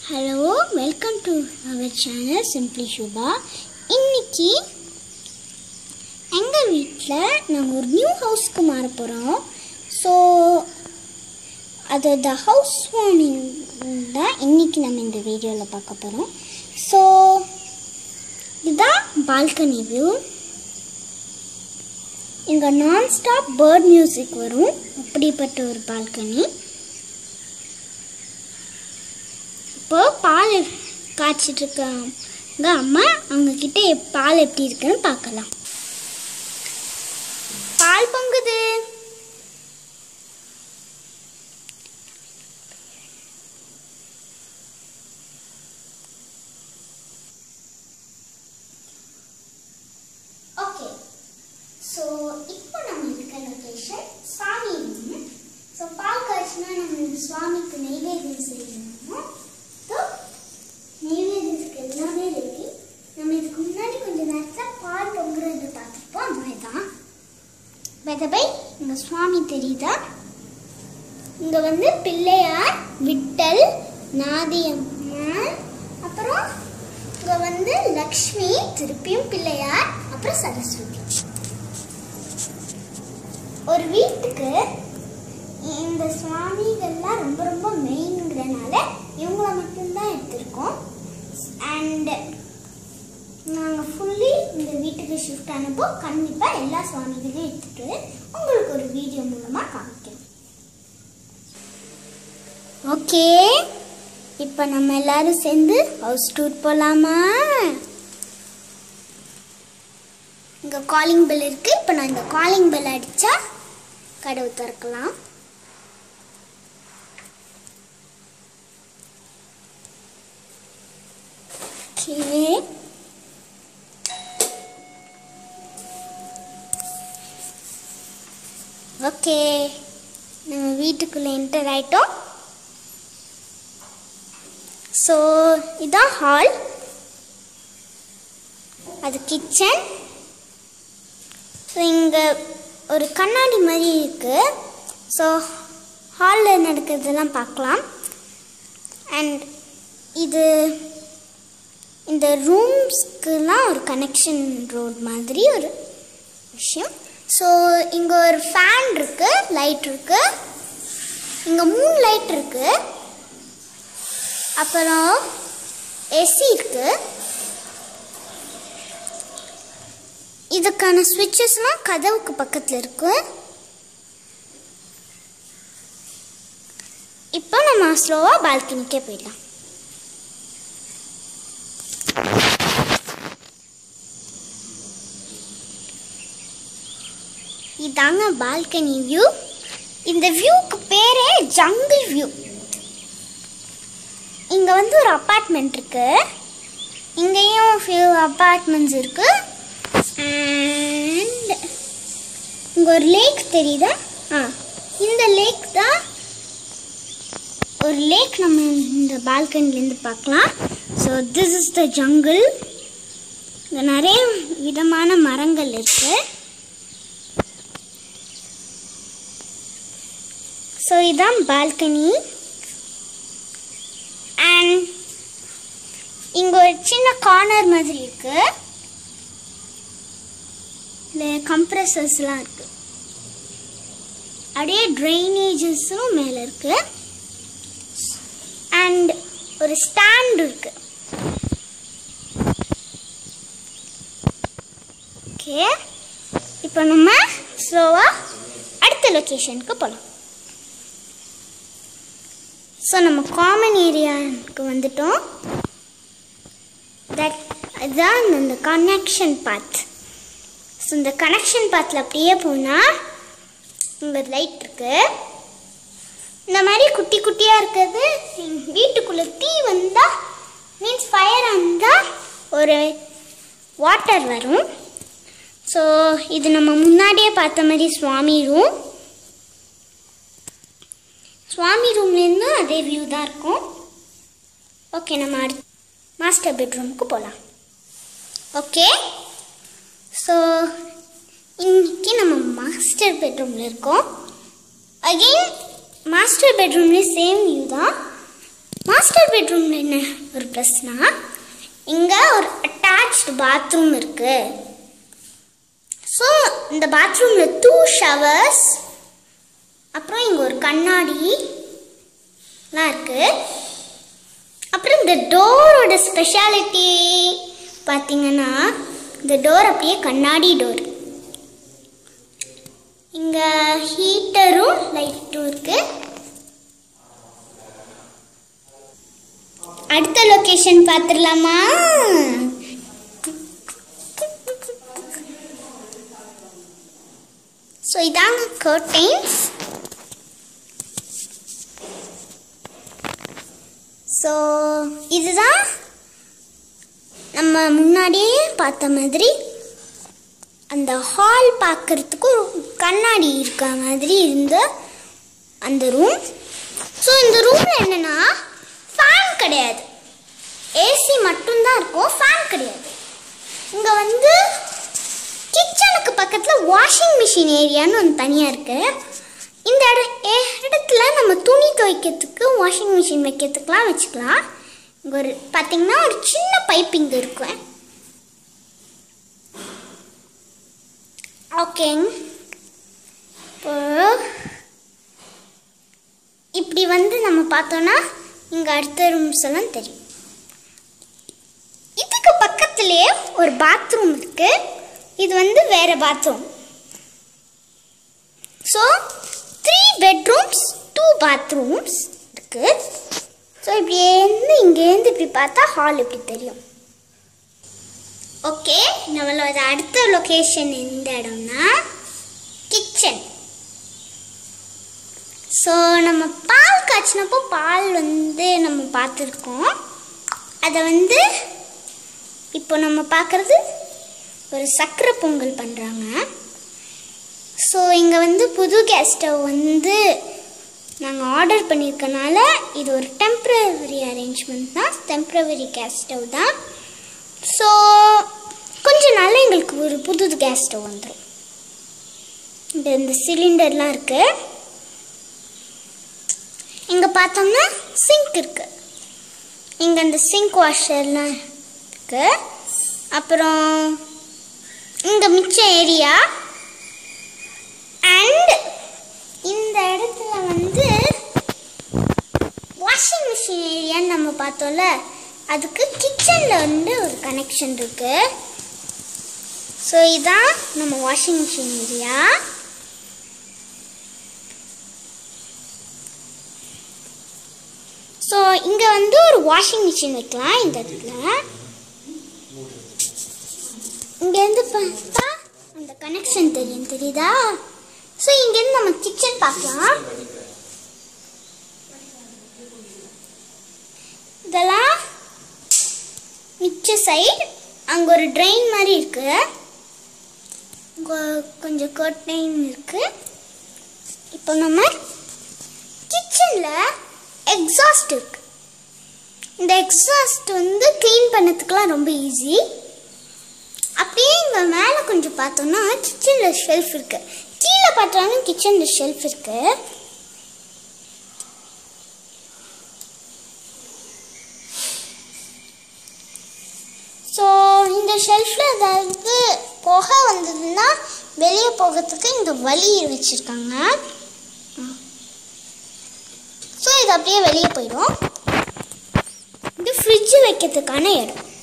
hello welcome to our channel simply Subha இன்னைக்கு எங்கள் வீட்டில் நாங்கள் ஒரு நியூ ஹவுஸ்க்கு மாற போகிறோம் ஸோ அதோட ஹவுஸ் வார்மிங் தான் இன்னைக்கு நம்ம இந்த வீடியோவில் பார்க்க போகிறோம் ஸோ இதுதான் பால்கனி வியூ இங்கே நான் ஸ்டாப் பேர்ட் மியூசிக் வரும் அப்படிப்பட்ட ஒரு பால்கனி இப்போ பால் காய்ச்சிட்டு இருக்காங்க அம்மா அவங்க கிட்ட எப்- பால் எப்படி இருக்குன்னு பார்க்கலாம் பால் பொங்குது ஓகே ஸோ இப்போ நம்ம இருக்க லொக்கேஷன் சுவாமி ரூம் ஸோ பால் காய்ச்சினா நம்ம சுவாமிக்கு நெய்வேத்தியம் செய்யணும் ஸோ நெய்வேத்தியத்துக்கு எல்லாமே ரெடி நம்ம இதுக்கு முன்னாடி கொஞ்ச நேரத்தில் பால் பொங்குறது பார்த்துருப்போம் அந்த மாதிரி தான் பை இங்கே சுவாமி தெரியுதா இங்கே வந்து பிள்ளையார் விட்டல் நாதியம்மன் அப்புறம் இங்கே வந்து லக்ஷ்மி திருப்பியும் பிள்ளையார் அப்புறம் சரஸ்வதி ஒரு வீட்டுக்கு இந்த சுவாமிகள்லாம் ரொம்ப ரொம்ப மெயின்ங்கிறனால இவங்கள மட்டும்தான் எடுத்திருக்கோம் அண்ட் நாங்கள் ஃபுல்லி இந்த வீட்டுக்கு ஷிஃப்ட் ஆனப்போ கண்டிப்பாக எல்லா சுவாமிகளையும் எடுத்துட்டு உங்களுக்கு ஒரு வீடியோ மூலமாக காமிக்கிறோம் ஓகே இப்போ நம்ம எல்லாரும் சேர்ந்து ஹவுஸ் டூர் போகலாமா இங்கே காலிங் பெல் இருக்கு இப்போ நான் இந்த காலிங் பெல் அடிச்சா கதவு திறக்கலாம் ஓகே ஓகே நம்ம வீட்டுக்குள்ளே என்டர் ஆயிட்டோம் ஸோ இதான் ஹால் அது கிச்சன் ஸோ இங்கே ஒரு கண்ணாடி மாதிரி இருக்குது ஸோ ஹாலில் நடக்கிறதெல்லாம் பார்க்கலாம் அண்ட் இது இந்த ரூம்ஸ்க்குலாம் ஒரு கனெக்ஷன் ரோட் மாதிரி ஒரு விஷயம் ஸோ இங்கே ஒரு ஃபேன் இருக்கு லைட் இருக்கு இங்கே மூணு லைட் இருக்கு அப்புறம் ஏசி இருக்கு இதுக்கான ஸ்விட்சஸ்லாம் கதவுக்கு பக்கத்தில் இருக்கு இப்போ நம்ம ஸ்லோவாக பால்கனிக்கே போயிடலாம் இதாங்க பால்கனி வியூ இந்த வியூக்கு பேரே ஜங்கிள் வியூ இங்கே வந்து ஒரு அப்பார்ட்மெண்ட் இருக்கு இங்கேயும் ஃபியூ அப்பார்ட்மெண்ட்ஸ் இருக்கு அண்ட் இங்கே ஒரு லேக் தெரியுதா ஆ இந்த லேக் தான் ஒரு லேக் நம்ம இந்த பால்கனிலேருந்து பார்க்கலாம் so this is the jungle இங்கே நிறைய விதமான மரங்கள் இருக்குது ஸோ இதான் பால்கனி அண்ட் இங்கே ஒரு சின்ன கார்னர் மாதிரி இருக்கு இதில் கம்ப்ரஸர்ஸ்லாம் இருக்கு அப்படியே ட்ரைனேஜஸும் மேலே இருக்கு அண்ட் ஒரு ஸ்டாண்ட் இருக்கு ஓகே இப்போ நம்ம ஸ்லோவாக அடுத்த லொக்கேஷனுக்கு போகலாம் ஸோ நம்ம காமன் ஏரியாவுக்கு வந்துட்டோம் தட் அதுதான் இந்த கனெக்ஷன் பாத் ஸோ இந்த கனெக்ஷன் பாத்தில் அப்படியே போனால் இங்கே லைட் இருக்கு இந்த மாதிரி குட்டி குட்டியாக இருக்கிறது வீட்டுக்குள்ளே தீ வந்தால் மீன்ஸ் ஃபயர் வந்தால் ஒரு வாட்டர் வரும் ஸோ இது நம்ம முன்னாடியே பார்த்த மாதிரி சுவாமி ரூம் சுவாமி ரூம்லேருந்து அதே வியூ தான் இருக்கும் ஓகே நம்ம அடுத்து மாஸ்டர் பெட்ரூமுக்கு போகலாம் ஓகே ஸோ இன்னைக்கு நம்ம மாஸ்டர் பெட்ரூமில் இருக்கோம் அகெயின் மாஸ்டர் பெட்ரூம்லேயே சேம் வியூ தான் மாஸ்டர் பெட்ரூமில் என்ன ஒரு ப்ளஸ்னா இங்கே ஒரு அட்டாச்டு பாத்ரூம் இருக்கு ஸோ இந்த பாத்ரூமில் டூ ஷவர்ஸ் அப்புறம் இங்கே ஒரு கண்ணாடிலாம் இருக்கு அப்புறம் இந்த டோரோட ஸ்பெஷாலிட்டி பார்த்தீங்கன்னா இந்த டோர் அப்படியே கண்ணாடி டோர் இங்கே ஹீட்டரும் லைட்டும் இருக்கு அடுத்த லொகேஷன் பார்த்துடலாமா ஸோ இதாங்க கர்டைன்ஸ் ஸோ இதுதான் நம்ம முன்னாடியே பார்த்த மாதிரி அந்த ஹால் பார்க்கறதுக்கு ஒரு கண்ணாடி இருக்க மாதிரி இருந்த அந்த ரூம் ஸோ இந்த ரூமில் என்னென்னா ஃபேன் கிடையாது ஏசி மட்டும்தான் இருக்கும் ஃபேன் கிடையாது இங்கே வந்து கிச்சனுக்கு பக்கத்தில் வாஷிங் மிஷின் ஏரியான்னு ஒன்று தனியாக இருக்குது இந்த இட எ- இடத்துல நம்ம துணி துவைக்கிறதுக்கு வாஷிங் மிஷின் வைக்கிறதுக்குலாம் வச்சுக்கலாம் இங்கே ஒரு பார்த்தீங்கன்னா ஒரு சின்ன பைப் இங்கே இருக்கும் ஓகேங்க இப்போ இப்படி வந்து நம்ம பார்த்தோன்னா இங்கே அடுத்த ரூம்ஸ் எல்லாம் தெரியும் இதுக்கு பக்கத்துலேயே ஒரு பாத்ரூம் இருக்கு இது வந்து வேற bathroom so three bedrooms two bathrooms இருக்கு ஸோ இப்படி இருந்து இங்கேருந்து இப்படி பார்த்தா ஹால் இப்படி தெரியும் ஓகே நம்மளோட அடுத்த லொகேஷன் எந்த இடம்னா கிச்சன் ஸோ நம்ம பால் காய்ச்சினப்போ பால் வந்து நம்ம பார்த்துருக்கோம் அதை வந்து இப்போ நம்ம பார்க்குறது ஒரு சக்கரை பொங்கல் பண்ணுறாங்க ஸோ இங்கே வந்து புது கேஸ் ஸ்டவ் வந்து நாங்கள் ஆர்டர் பண்ணியிருக்கனால இது ஒரு டெம்ப்ரவரி அரேஞ்ச்மெண்ட் தான் டெம்ப்ரவரி கேஸ் ஸ்டவ் தான் ஸோ கொஞ்ச நாள்ல எங்களுக்கு ஒரு புது கேஸ் ஸ்டவ் வந்துடும் இந்த இந்த சிலிண்டர்லாம் இருக்கு இங்கே பார்த்தோம்னா சிங்க் இருக்கு இங்கே அந்த சிங்க் வாஷர்லாம் இருக்கு அப்புறம் இங்கே மிச்ச ஏரியா அண்ட் இந்த இடத்துல வந்து வாஷிங் மிஷின் ஏரியான்னு நம்ம பார்த்தோம்ல அதுக்கு கிச்சனில் வந்து ஒரு கனெக்ஷன் இருக்கு ஸோ இதான் நம்ம வாஷிங் மிஷின் ஏரியா ஸோ இங்கே வந்து ஒரு வாஷிங் மிஷின் வைக்கலாம் இந்த இடத்துல இங்கேருந்து பார்த்தா அந்த கனெக்ஷன் தெரியும் தெரியுதா ஸோ இங்கேருந்து நம்ம கிச்சன் பார்க்கலாம் இதெல்லாம் மிச்ச சைடு அங்கே ஒரு ட்ரெயின் மாதிரி இருக்கு அங்கே கொஞ்சம் கர்டைன் இருக்கு இப்போ நம்ம கிச்சனில் எக்ஸாஸ்ட் இருக்கு இந்த எக்ஸாஸ்ட் வந்து க்ளீன் பண்ணதுக்குலாம் ரொம்ப ஈஸி அப்படியே இங்கே மேலே கொஞ்சம் பார்த்தோம்னா கிச்சனில் ஷெல்ஃப் இருக்கு கீழே பார்த்தாலும் கிச்சனில் ஷெல்ஃப் இருக்கு ஸோ இந்த ஷெல்ஃபில் ஏதாவது புகை வந்ததுன்னா வெளியே போகிறதுக்கு இந்த வழி வச்சுருக்காங்க ஸோ இது அப்படியே வெளியே போயிடும் இது ஃப்ரிட்ஜ் வைக்கிறதுக்கான இடம்